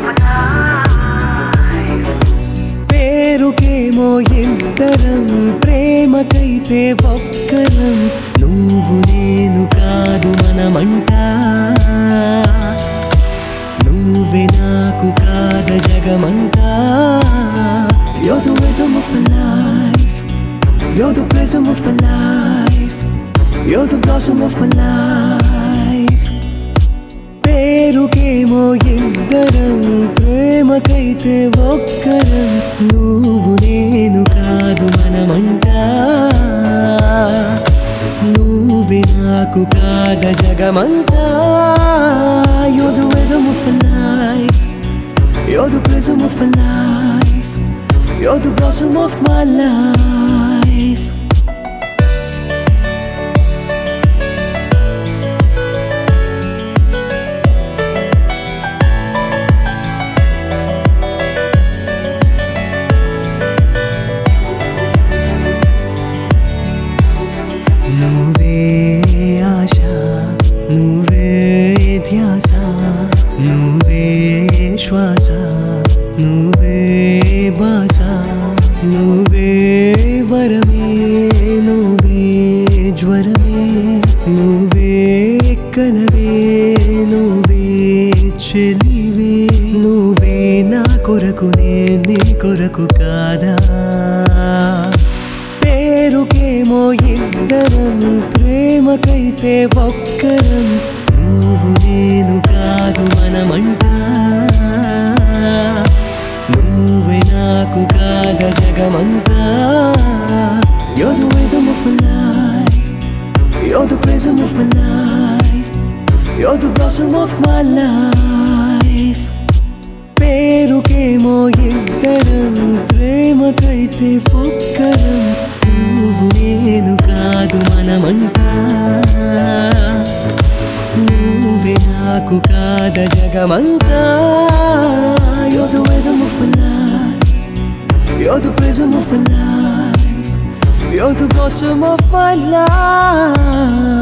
పేరుకేమో ఇద్దరం ప్రేమకైతే ఒక్కరం నువ్వు నేను కాదు మనమంట నువ్వే నాకు కాద జగమంతా You're the rhythm of my life You're the prism of my life You're the blossom of my life పేరుకేమో ఇద్దరం ప్రేమకైతే ఒక్కరం నువ్వు నేను కాదు మనమంట నువ్వే నాకు కాద జగమంతా You're the rhythm of my life You're the prism of my life You're the blossom of my life నువ్వే ఆశ నువ్వే ధ్యాస నువ్వే శ్వాస నువ్వే బాస నువ్వే వరమే నువ్వే జ్వరమే నువ్వే కలవే నువ్వే చెలివే నువ్వే నా కొరకు నే నీ కొరకు కాదా పేరుకేమో ఇద్దరం ప్రేమకైతే ఒక్కరం నువ్వు నేను కాదు మనమంట నువ్వే నాకు కాద జగమంతా You're the rhythm of my life You're the prism of my life You're the blossom of my life పేరుకేమో ఇద్దరం ప్రేమకైతే ఒక్కరం నువ్వు నేను కాదు మనమంట నువ్వే నాకు కాద జగమంతా You're the rhythm of my life You're the prism of my life You're the blossom of my life